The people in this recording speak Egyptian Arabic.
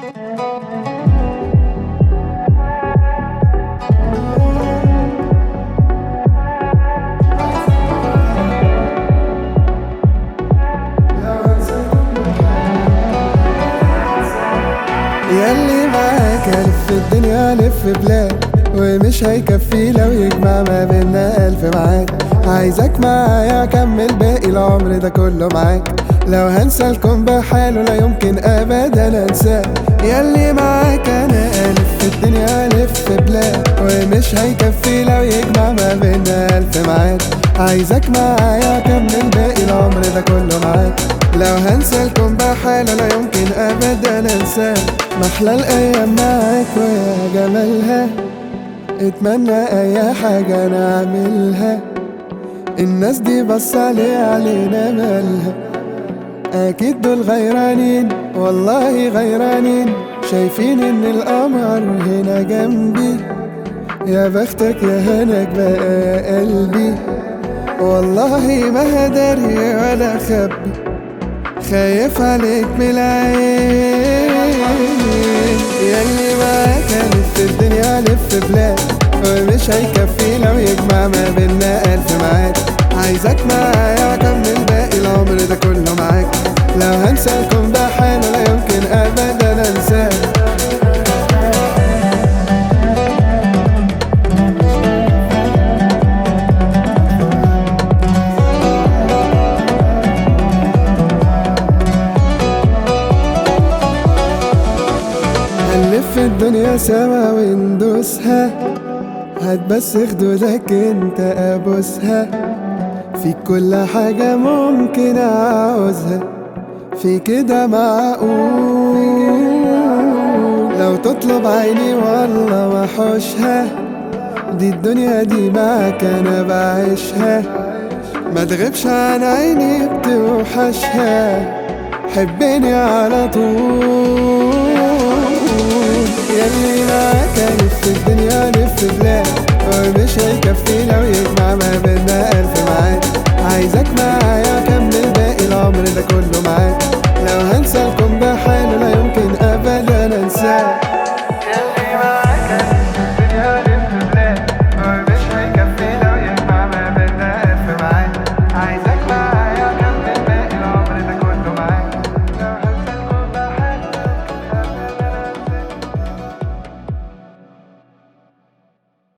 ياللي معاك ألف الدنيا ألف بلاد ومش هيكفي لو يجمع ما بينا ألف معاك عايزك معايا أكمل باقي العمر ده كله معاك لو هنسى الكون بحاله لا يمكن أبدا أنساه ياللي معاك أنا ألف الدنيا ألف بلاد ومش هيكفي لو يجمع ما بينا ألف معاك عايزك معايا أكمل باقي العمر ده كله معاك لو هنسى الكون بحاله لا يمكن ابدا انساه محلى الايام معاك ويا جمالها اتمنى اي حاجة نعملها الناس دي بص علي علينا مالها اكيد دول غيرانين والله غيرانين شايفين ان القمر هنا جنبي يا بختك يا هناك بقى يا قلبي والله ما هدري ولا خبي خايف عليك من العين ياللي معاك ألف الدنيا ألف بلاد ومش هيكفي لو يجمع ما بينا ألف معاك عايزك معايا أكمل باقي العمر ده كله معاك لو هنسى الكون ده حاله لا يمكن أبدا أنساه هنلف الدنيا سوا وندوسها هات بس خدودك انت ابوسها في كل حاجة ممكن اعوزها في كده معقول لو تطلب عيني والله وحوشها دي الدنيا دي معاك انا بعيشها ما تغيبش عن عيني بتوحشها حبني على طول ياللي معاك ألف الدنيا ألف بلاد ومش هيكفي لو يجمع ما بينا ألف معاك عايزك معاك